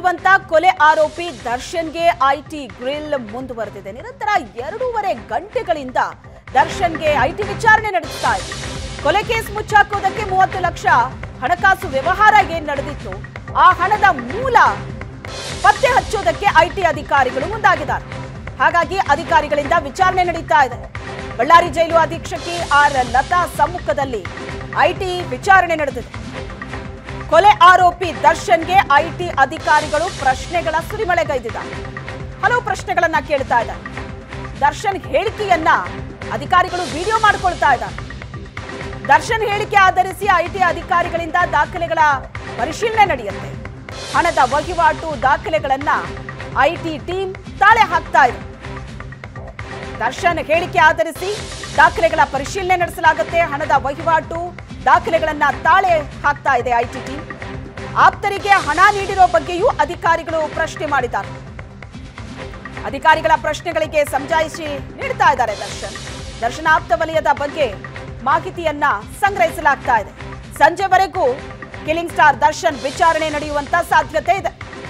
ನಡೆಯುವಂತ ಕೊಲೆ ಆರೋಪಿ ದರ್ಶನ್ಗೆ ಐಟಿ ಗ್ರಿಲ್ ಮುಂದುವರೆದಿದೆ ನಿರಂತರ ಎರಡೂವರೆ ಗಂಟೆಗಳಿಂದ ದರ್ಶನ್ಗೆ ಐಟಿ ವಿಚಾರಣೆ ನಡೆಸ್ತಾ ಇದೆ ಕೊಲೆ ಕೇಸ್ ಮುಚ್ಚಾಕೋದಕ್ಕೆ ಮೂವತ್ತು ಲಕ್ಷ ಹಣಕಾಸು ವ್ಯವಹಾರ ಏನ್ ನಡೆದಿತ್ತು ಆ ಹಣದ ಮೂಲ ಪತ್ತೆ ಹಚ್ಚೋದಕ್ಕೆ ಐಟಿ ಅಧಿಕಾರಿಗಳು ಮುಂದಾಗಿದ್ದಾರೆ ಹಾಗಾಗಿ ಅಧಿಕಾರಿಗಳಿಂದ ವಿಚಾರಣೆ ನಡೀತಾ ಇದೆ ಬಳ್ಳಾರಿ ಜೈಲು ಅಧೀಕ್ಷಕಿ ಆರ್ ಲತಾ ಸಮ್ಮುಖದಲ್ಲಿ ಐಟಿ ವಿಚಾರಣೆ ನಡೆದಿದೆ ಕೊಲೆ ಆರೋಪಿ ದರ್ಶನ್ಗೆ ಐಟಿ ಅಧಿಕಾರಿಗಳು ಪ್ರಶ್ನೆಗಳ ಸುರಿಮಳೆಗೈದಿದ್ದಾರೆ ಹಲವು ಪ್ರಶ್ನೆಗಳನ್ನ ಕೇಳ್ತಾ ಇದ್ದಾರೆ ದರ್ಶನ್ ಹೇಳಿಕೆಯನ್ನ ಅಧಿಕಾರಿಗಳು ವಿಡಿಯೋ ಮಾಡಿಕೊಳ್ತಾ ಇದ್ದಾರೆ ದರ್ಶನ್ ಹೇಳಿಕೆ ಆಧರಿಸಿ ಐಟಿ ಅಧಿಕಾರಿಗಳಿಂದ ದಾಖಲೆಗಳ ಪರಿಶೀಲನೆ ನಡೆಯುತ್ತೆ ಹಣದ ವಹಿವಾಟು ದಾಖಲೆಗಳನ್ನ ಐಟಿ ಟೀಮ್ ತಾಳೆ ಹಾಕ್ತಾ ಇದೆ ದರ್ಶನ್ ಹೇಳಿಕೆ ಆಧರಿಸಿ ದಾಖಲೆಗಳ ಪರಿಶೀಲನೆ ನಡೆಸಲಾಗುತ್ತೆ ಹಣದ ವಹಿವಾಟು ದಾಖಲೆಗಳನ್ನ ತಾಳೆ ಹಾಕ್ತಾ ಇದೆ ಐಟಿ ಟೀಮ್ ಆಪ್ತರಿಗೆ ಹಣ ನೀಡಿರೋ ಬಗ್ಗೆಯೂ ಅಧಿಕಾರಿಗಳು ಪ್ರಶ್ನೆ ಮಾಡಿದ್ದಾರೆ ಅಧಿಕಾರಿಗಳ ಪ್ರಶ್ನೆಗಳಿಗೆ ಸಮಜಾಯಿಷಿ ನೀಡ್ತಾ ಇದ್ದಾರೆ ದರ್ಶನ್ ದರ್ಶನ್ ಆಪ್ತ ವಲಯದ ಬಗ್ಗೆ ಮಾಹಿತಿಯನ್ನ ಸಂಗ್ರಹಿಸಲಾಗ್ತಾ ಇದೆ ಸಂಜೆವರೆಗೂ ಕಿಲಿಂಗ್ ಸ್ಟಾರ್ ದರ್ಶನ್ ವಿಚಾರಣೆ ನಡೆಯುವಂತ ಸಾಧ್ಯತೆ ಇದೆ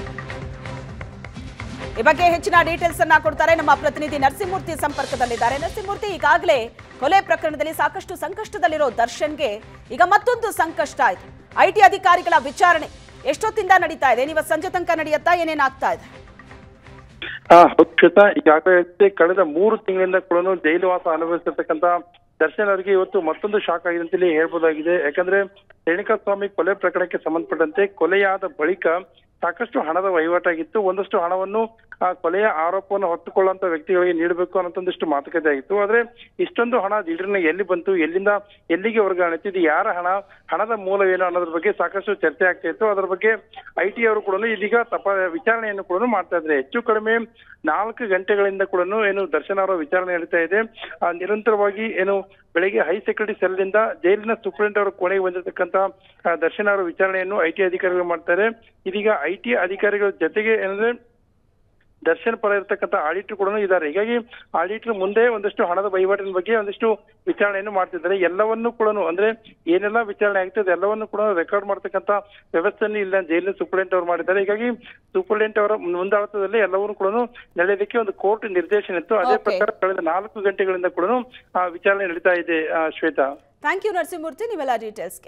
ಈ ಬಗ್ಗೆ ಹೆಚ್ಚಿನ ಡೀಟೇಲ್ಸ್ ಅನ್ನ ಕೊಡ್ತಾರೆ ನಮ್ಮ ಪ್ರತಿನಿಧಿ ನರಸಿಂಹಮೂರ್ತಿ ಸಂಪರ್ಕದಲ್ಲಿದ್ದಾರೆ ನರಸಿಂಹಮೂರ್ತಿ ಈಗಾಗಲೇ ಕೊಲೆ ಪ್ರಕರಣದಲ್ಲಿ ಸಾಕಷ್ಟು ಸಂಕಷ್ಟದಲ್ಲಿರೋ ದರ್ಶನ್ಗೆ ಈಗ ಮತ್ತೊಂದು ಸಂಕಷ್ಟ ಆಯ್ತು ಐಟಿ ಅಧಿಕಾರಿಗಳ ವಿಚಾರಣೆ ಎಷ್ಟೊತ್ತಿಂದ ನಡೀತಾ ಇದೆ ನೀವು ಸಂಜೆ ತನಕ ನಡೆಯುತ್ತಾ ಏನೇನಾಗ್ತಾ ಇದೆ ಹಾ ಹೌದು ಶ್ವೇತಾ ಈಗಾಗಲೇ ಕಳೆದ ಮೂರು ತಿಂಗಳಿಂದ ಕೂಡ ಜೈಲುವಾಸ ಅನುಭವಿಸಿರ್ತಕ್ಕಂತ ದರ್ಶನ್ ಅವರಿಗೆ ಇವತ್ತು ಮತ್ತೊಂದು ಶಾಕ್ ಆಗಿದೆ ಅಂತೇಳಿ ಹೇಳ್ಬೋದಾಗಿದೆ ಯಾಕಂದ್ರೆ ರೇಣುಕಾ ಸ್ವಾಮಿ ಕೊಲೆ ಪ್ರಕರಣಕ್ಕೆ ಸಂಬಂಧಪಟ್ಟಂತೆ ಕೊಲೆಯಾದ ಬಳಿಕ ಸಾಕಷ್ಟು ಹಣದ ವಹಿವಾಟಾಗಿತ್ತು ಒಂದಷ್ಟು ಹಣವನ್ನು ಆ ಕೊಲೆಯ ಆರೋಪವನ್ನು ಹೊತ್ತುಕೊಳ್ಳುವಂತ ವ್ಯಕ್ತಿಗಳಿಗೆ ನೀಡಬೇಕು ಅನ್ನೋದೊಂದಿಷ್ಟು ಮಾತುಕತೆ ಆಗಿತ್ತು ಆದ್ರೆ ಇಷ್ಟೊಂದು ಹಣ ದಿಢೀರ್ನ ಎಲ್ಲಿ ಬಂತು ಎಲ್ಲಿಂದ ಎಲ್ಲಿಗೆ ವರ್ಗಾವಣೆ ಆಯ್ತು ಇದು ಯಾರ ಹಣ ಹಣದ ಮೂಲವೇನು ಅನ್ನೋದ್ರ ಬಗ್ಗೆ ಸಾಕಷ್ಟು ಚರ್ಚೆ ಆಗ್ತಾ ಇತ್ತು ಅದರ ಬಗ್ಗೆ ಐ ಟಿ ಅವರು ಕೂಡ ಇದೀಗ ತಪ ವಿಚಾರಣೆಯನ್ನು ಕೂಡ ಮಾಡ್ತಾ ಇದ್ದಾರೆ ಹೆಚ್ಚು ಕಡಿಮೆ ನಾಲ್ಕು ಗಂಟೆಗಳಿಂದ ಕೂಡ ಏನು ದರ್ಶನ್ ಅವರ ವಿಚಾರಣೆ ನಡೀತಾ ಇದೆ ಆ, ನಿರಂತರವಾಗಿ ಏನು ಬೆಳಿಗ್ಗೆ ಹೈ ಸೆಕ್ಯೂರಿಟಿ ಸೆಲ್ನಿಂದ ಜೈಲಿನ ಸೂಪರಿಂಟ್ ಅವರ ಕೋಣೆಗೆ ಬಂದಿರತಕ್ಕಂತ ಆ, ದರ್ಶನ್ ಅವರ ವಿಚಾರಣೆಯನ್ನು ಐ ಟಿ ಅಧಿಕಾರಿಗಳು ಮಾಡ್ತಾರೆ ಇದೀಗ ಐ ಟಿ ಅಧಿಕಾರಿಗಳ ಜೊತೆಗೆ ಏನಂದ್ರೆ ದರ್ಶನ್ ಪರ ಇರತಕ್ಕಂತ ಆಡಿಟರ್ ಕೂಡ ಇದ್ದಾರೆ ಹೀಗಾಗಿ ಆಡಿಟರ್ ಮುಂದೆ ಒಂದಷ್ಟು ಹಣದ ವಹಿವಾಟಿನ ಬಗ್ಗೆ ಒಂದಿಷ್ಟು ವಿಚಾರಣೆಯನ್ನು ಮಾಡ್ತಿದ್ದಾರೆ ಎಲ್ಲವನ್ನೂ ಕೂಡ ಅಂದ್ರೆ ಏನೆಲ್ಲ ವಿಚಾರಣೆ ಆಗ್ತದೆ ಎಲ್ಲವನ್ನೂ ಕೂಡ ರೆಕಾರ್ಡ್ ಮಾಡ್ತಕ್ಕಂತ ವ್ಯವಸ್ಥೆಯನ್ನು ಇಲ್ಲ ಜೈಲಿನ ಸೂಪರಿಂಟ್ ಅವರು ಮಾಡಿದ್ದಾರೆ ಹೀಗಾಗಿ ಸೂಪರಿಂಟ್ ಅವರ ಮುಂದಾಳತ್ವದಲ್ಲಿ ಎಲ್ಲವನ್ನೂ ಕೂಡ ನಡೆಯೋದಕ್ಕೆ ಒಂದು ಕೋರ್ಟ್ ನಿರ್ದೇಶನ ಇತ್ತು ಅದೇ Okay. ಪ್ರಕಾರ ಕಳೆದ ನಾಲ್ಕು ಗಂಟೆಗಳಿಂದ ಕೂಡ ಆ ವಿಚಾರಣೆ ನಡೀತಾ ಇದೆ ಆ, ಶ್ವೇತಾ ಥ್ಯಾಂಕ್ ಯು ನರಸಿಂಹಮೂರ್ತಿ ನೀವೆಲ್ಲ ಡೀಟೇಲ್ಸ್ಗೆ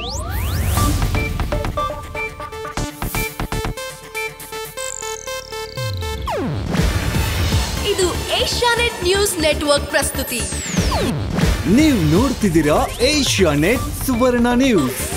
ಇದು ಏಷ್ಯಾನೆಟ್ ನ್ಯೂಸ್ ನೆಟ್ವರ್ಕ್ ಪ್ರಸ್ತುತಿ ನೀವು ನೋಡ್ತಿದ್ದೀರಾ ಏಷ್ಯಾ ನೆಟ್ ಸುವರ್ಣ ನ್ಯೂಸ್